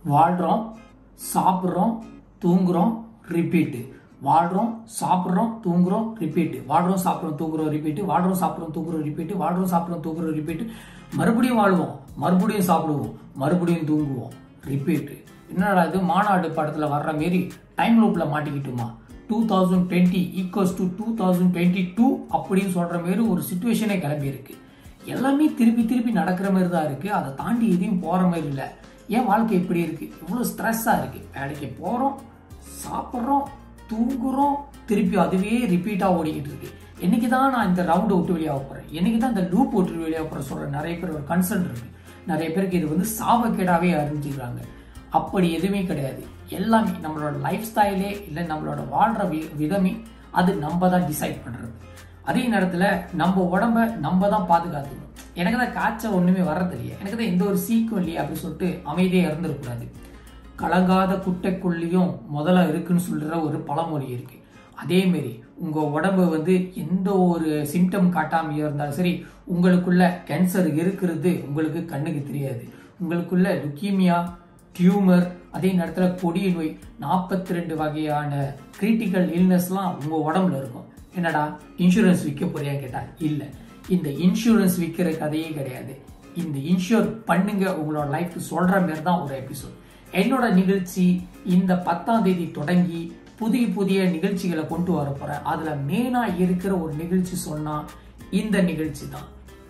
வாழ்கிறோம் சாப்பிட்றோம் தூங்குறோம் ரிப்பீட்டு வாழ்கிறோம் சாப்பிட்றோம் தூங்குறோம் ரிப்பீட்டு வாழ்கிறோம் சாப்பிட்றோம் தூங்குறோம் ரிப்பீட்டு வாழ்கிறோம் சாப்பிட்றோம் தூங்குறோம் ரிப்பீட்டு வாழ்கிறோம் சாப்பிட்றோம் தூங்குறோம் ரிப்பீட்டு மறுபடியும் வாழ்வோம் மறுபடியும் சாப்பிடுவோம் மறுபடியும் தூங்குவோம் ரிப்பீட்டு என்னடா இது மாநாடு படத்தில் வர்ற மாரி டைம் லூப்பில் மாட்டிக்கிட்டுமா two thousand twenty equals to two thousand twenty two அப்படின்னு சொல்கிற மாரி ஒரு சுச்சுவேஷனே கிளம்பி இருக்கு எல்லாமே திருப்பி திருப்பி நடக்கிற மாதிரி தான் இருக்கு அதை தாண்டி எதையும் போகிற மாதிரி இல்லை ஏன் வாழ்க்கை இப்படி இருக்கு இவ்வளோ ஸ்ட்ரெஸ்ஸாக இருக்கு வேலைக்கு போகிறோம் சாப்பிட்றோம் தூங்குறோம் திருப்பி அதுவே ரிப்பீட்டாக ஓடிக்கிட்டு இருக்கு என்னைக்கு தான் நான் இந்த ரவுண்டை விட்டு வெளியாக போகிறேன் என்னைக்கு தான் இந்த லூப் விட்டு வெளியாக போகிற சொல்கிற நிறைய பேர் ஒரு கன்சர்ன் இருக்கு நிறைய பேருக்கு இது வந்து சாபக்கேடாவே அறிஞ்சுக்கிறாங்க அப்படி எதுவுமே கிடையாது எல்லாமே நம்மளோட லைஃப் ஸ்டைலே இல்லை நம்மளோட வாழ்கிற வி விதமே அது நம்ம தான் டிசைட் பண்ணுறது அதே நேரத்தில் நம்ம உடம்ப நம்ம தான் பாதுகாத்துக்கணும் எனக்கு தான் காய்ச்சல் ஒன்றுமே வர்றது இல்லையா எனக்கு தான் எந்த ஒரு சீக்கும் இல்லையா அப்படின்னு சொல்லிட்டு அமைதியாக இருந்துடக்கூடாது கலங்காத குட்டைக்குள்ளேயும் முதல்ல இருக்குன்னு சொல்கிற ஒரு பழமொழி இருக்கு அதேமாரி உங்கள் உடம்பு வந்து எந்த ஒரு சிம்டம் காட்டாமையோ இருந்தாலும் சரி உங்களுக்குள்ள கேன்சர் இருக்கிறது உங்களுக்கு கண்ணுக்கு தெரியாது உங்களுக்குள்ள லுக்கீமியா டியூமர் அதே நேரத்தில் கொடிய நோய் நாற்பத்தி ரெண்டு வகையான கிரிட்டிக்கல் இல்னஸ்லாம் உங்கள் உடம்புல இருக்கும் என்னடா இன்சூரன்ஸ் விற்க போறியா கேட்டா இல்லை இந்த இன்சூரன்ஸ் விற்கிற கதையே கிடையாது இந்த இன்சூர் பண்ணுங்க உங்களோட லைஃப் சொல்ற மாதிரி தான் ஒரு எபிசோட் என்னோட நிகழ்ச்சி இந்த பத்தாம் தேதி தொடங்கி புதிய புதிய நிகழ்ச்சிகளை கொண்டு வர போறேன் அதுல மெயினா இருக்கிற ஒரு நிகழ்ச்சி சொன்னா இந்த நிகழ்ச்சி தான்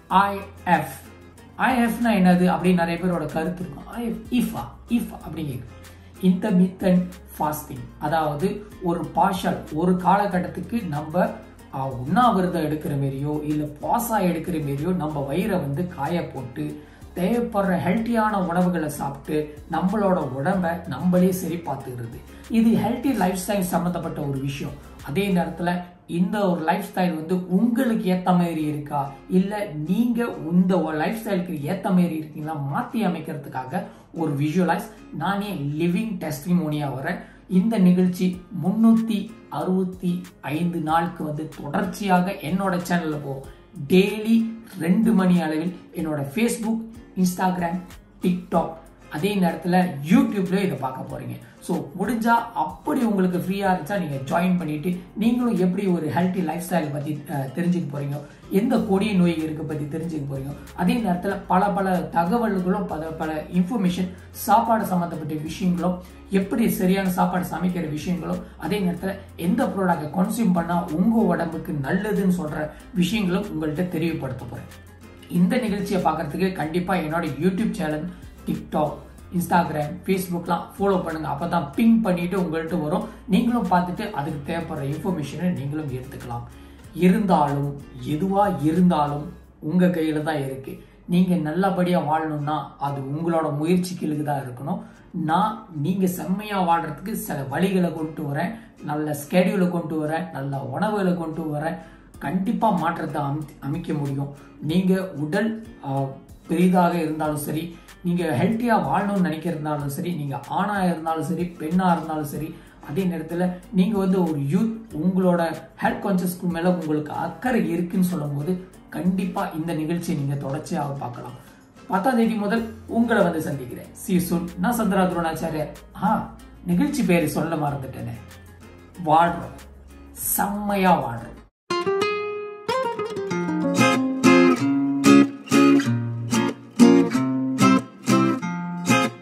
ஐஎஃப் ஐஎஃப்னா என்னது அப்படின்னு நிறைய பேரோட கருத்து இருக்கும் ஐஎஃப் இஃபா இஃபா அப்படிங்கிறது இன்டர்மித்தன்ட் ஃபாஸ்டிங் அதாவது ஒரு பார்ஷல் ஒரு காலகட்டத்துக்கு நம்ம ஆஹ், உண்ணாவிரதம் எடுக்கிற மாரியோ இல்லை பாசா எடுக்கிற மாரியோ நம்ம வயிறை வந்து காய போட்டு தேவைப்படுற ஹெல்த்தியான உணவுகளை சாப்பிட்டு நம்மளோட உடம்ப நம்மளே சரி பார்த்துக்கிறது இது ஹெல்த்தி லைஃப் ஸ்டைல் சம்மந்தப்பட்ட ஒரு விஷயம் அதே நேரத்தில் இந்த ஒரு லைஃப் ஸ்டைல் வந்து உங்களுக்கு ஏற்ற மாதிரி இருக்கா இல்லை நீங்கள் இந்த லைஃப் ஸ்டைலுக்கு ஏற்ற மாதிரி இருக்கீங்களா மாற்றி அமைக்கிறதுக்காக ஒரு விஷுவலைஸ் நானே லிவிங் டெஸ்டிமோனியாக வரேன் இந்த நிகழ்ச்சி முன்னூற்றி அறுபத்தி ஐந்து நாளுக்கு வந்து தொடர்ச்சியாக என்னோட சேனலில் போகும் டெய்லி ரெண்டு மணி அளவில் என்னோட ஃபேஸ்புக் இன்ஸ்டாகிராம் டிக்டாக் அதே நேரத்தில் யூடியூப்ல இதை பார்க்க போறீங்க ஸோ முடிஞ்சா அப்படி உங்களுக்கு ஃப்ரீயாக இருந்துச்சா நீங்கள் ஜாயின் பண்ணிட்டு நீங்களும் எப்படி ஒரு ஹெல்த்தி லைஃப் ஸ்டைல் பற்றி அஹ், தெரிஞ்சுக்க போறீங்க எந்த கொடிய நோய் இருக்கு பற்றி தெரிஞ்சுக்க போறீங்க அதே நேரத்தில் பல பல தகவல்களும் பல பல இன்ஃபர்மேஷன் சாப்பாடு சம்மந்தப்பட்ட விஷயங்களும் எப்படி சரியான சாப்பாடு சமைக்கிற விஷயங்களும் அதே நேரத்தில் எந்த ப்ராடக்டை கன்சியூம் பண்ணால் உங்கள் உடம்புக்கு நல்லதுன்னு சொல்கிற விஷயங்களும் உங்கள்கிட்ட தெரியப்படுத்த போகிறேன் இந்த நிகழ்ச்சியை பார்க்கறதுக்கு கண்டிப்பாக என்னோட யூடியூப் சேனல் டிக்டாக் இன்ஸ்டாகிராம் ஃபேஸ்புக்லாம் ஃபாலோ பண்ணுங்க அப்போ தான் பிங் பண்ணிட்டு உங்கள்கிட்ட வரும் நீங்களும் பார்த்துட்டு அதுக்கு தேவைப்படுற இன்ஃபர்மேஷனை நீங்களும் எடுத்துக்கலாம் இருந்தாலும் எதுவாக இருந்தாலும் உங்கள் கையில் தான் இருக்கு நீங்கள் நல்லபடியாக வாழணும்னா அது உங்களோட முயற்சிகளுக்கு தான் இருக்கணும் நான் நீங்கள் செம்மையாக வாழ்றதுக்கு சில வழிகளை கொண்டு வரேன் நல்ல ஸ்கெடியூலை கொண்டு வரேன் நல்ல உணவுகளை கொண்டு வரேன் கண்டிப்பா மாற்றத்தை அமி- அமைக்க முடியும் நீங்க உடல் ஆஹ், பெரிதாக இருந்தாலும் சரி நீங்க ஹெல்த்தியா வாழணும்னு நினைக்கிறதுனாலும் சரி நீங்க ஆணா இருந்தாலும் சரி பெண்ணா இருந்தாலும் சரி அதே நேரத்தில் நீங்க வந்து ஒரு யூத் உங்களோட ஹெல்த் கான்சியஸ்க்கு மேல உங்களுக்கு அக்கறை இருக்குன்னு சொல்லும்போது கண்டிப்பா இந்த நிகழ்ச்சியை நீங்க தொடர்ச்சியாக பார்க்கலாம் பத்தாம் தேதி முதல் உங்களை வந்து சந்திக்கிறேன் சி சுன் நான் சந்திரா துரோணாச்சாரியர் ஆ நிகழ்ச்சி பேரை சொல்ல மறந்துட்டேனே வாழ்றோம் செம்மையா வாழ்றோம்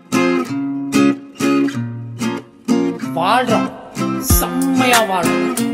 வாழ்றோம் செம்மையா வாழ்றோம்